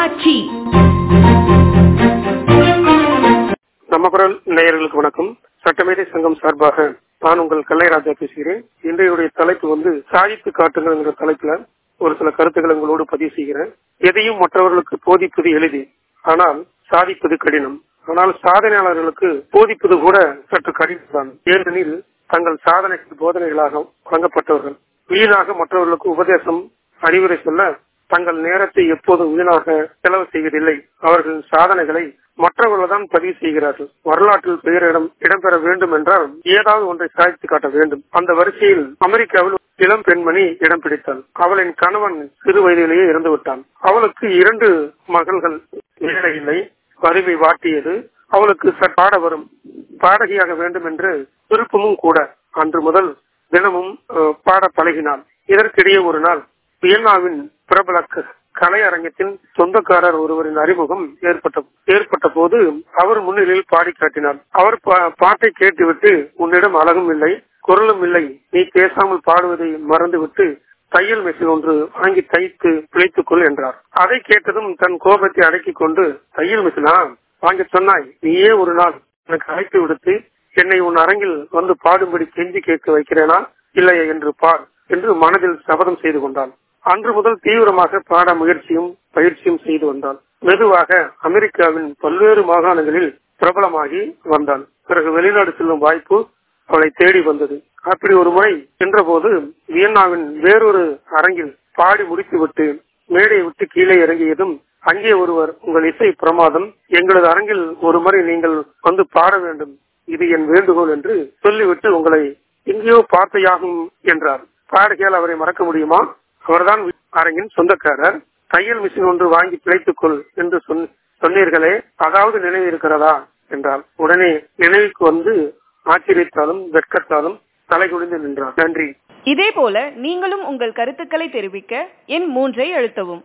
தொலைக்காட்சி நம்ம குரல் நேயர்களுக்கு வணக்கம் சட்டமேதை சங்கம் சார்பாக நான் உங்கள் கல்லைராஜா பேசுகிறேன் இன்றையுடைய தலைப்பு வந்து சாதித்து காட்டுங்கள் என்ற தலைப்புல ஒரு சில கருத்துக்களை உங்களோடு பதிவு செய்கிறேன் எதையும் மற்றவர்களுக்கு போதிப்பது எளிது ஆனால் சாதிப்பது கடினம் ஆனால் சாதனையாளர்களுக்கு போதிப்பது கூட சற்று கடினம் தான் ஏனெனில் தங்கள் சாதனைக்கு போதனைகளாக வழங்கப்பட்டவர்கள் வீணாக மற்றவர்களுக்கு உபதேசம் அறிவுரை சொல்ல தங்கள் நேரத்தை எப்போதும் வீணாக செலவு செய்வதில்லை அவர்களின் சாதனைகளை மற்றவர்கள் தான் பதிவு செய்கிறார்கள் வரலாற்றில் பெயரிடம் இடம்பெற வேண்டும் என்றால் ஏதாவது ஒன்றை சாதித்து காட்ட வேண்டும் அந்த வரிசையில் அமெரிக்காவில் இளம் பெண்மணி இடம் பிடித்தாள் அவளின் கணவன் சிறு வயதிலேயே இறந்து விட்டான் அவளுக்கு இரண்டு மகள்கள் வேலை இல்லை வறுமை வாட்டியது அவளுக்கு சற்று பாட வரும் பாடகியாக வேண்டும் என்று விருப்பமும் கூட அன்று முதல் தினமும் அஹ், பாட பழகினாள் இதற்கிடையே ஒரு நாள் வியன்னாவின் பிரபல க- கலையரங்கத்தின் சொந்தக்காரர் ஒருவரின் அறிமுகம் ஏற்பட்ட ஏற்பட்ட போது அவர் முன்னிலையில் பாடி காட்டினார் அவர் பா- பாட்டை கேட்டுவிட்டு உன்னிடம் அழகும் இல்லை குரலும் இல்லை நீ பேசாமல் பாடுவதை மறந்துவிட்டு தையல் மிஷின் ஒன்று வாங்கி தைத்து பிழைத்துக் கொள் என்றார் அதை கேட்டதும் தன் கோபத்தை அடக்கிக் கொண்டு தையல் மிஷினா வாங்கி சொன்னாய் நீயே ஒரு நாள் எனக்கு அழைத்து விடுத்து என்னை உன் அரங்கில் வந்து பாடும்படி கெஞ்சி கேட்க வைக்கிறேனா இல்லையா என்று பார் என்று மனதில் சபதம் செய்து கொண்டான் அன்று முதல் தீவிரமாக பாட முயற்சியும் பயிற்சியும் செய்து வந்தாள் மெதுவாக அமெரிக்காவின் பல்வேறு மாகாணங்களில் பிரபலமாகி வந்தாள் பிறகு வெளிநாடு செல்லும் வாய்ப்பு அவளை தேடி வந்தது அப்படி ஒரு முறை சென்றபோது வியன்னாவின் வேறொரு அரங்கில் பாடி முடித்துவிட்டு மேடையை விட்டு கீழே இறங்கியதும் அங்கே ஒருவர் உங்கள் இசை பிரமாதம் எங்களது அரங்கில் ஒரு முறை நீங்கள் வந்து பாட வேண்டும் இது என் வேண்டுகோள் என்று சொல்லிவிட்டு உங்களை எங்கேயோ பார்த்தையாகும் என்றார் பாடகையால் அவரை மறக்க முடியுமா அவர்தான் அரங்கின் சொந்தக்காரர் தையல் மிஷின் ஒன்று வாங்கி பிழைத்துக் கொள் என்று சொன்ன- சொன்னீர்களே அதாவது நினைவு இருக்கிறதா என்றார் உடனே நினைவுக்கு வந்து ஆச்சரியத்தாலும் வெட்கத்தாலும் தலைகுனிந்து நின்றார் நன்றி இதேபோல நீங்களும் உங்கள் கருத்துக்களை தெரிவிக்க எண் மூன்றை அழுத்தவும்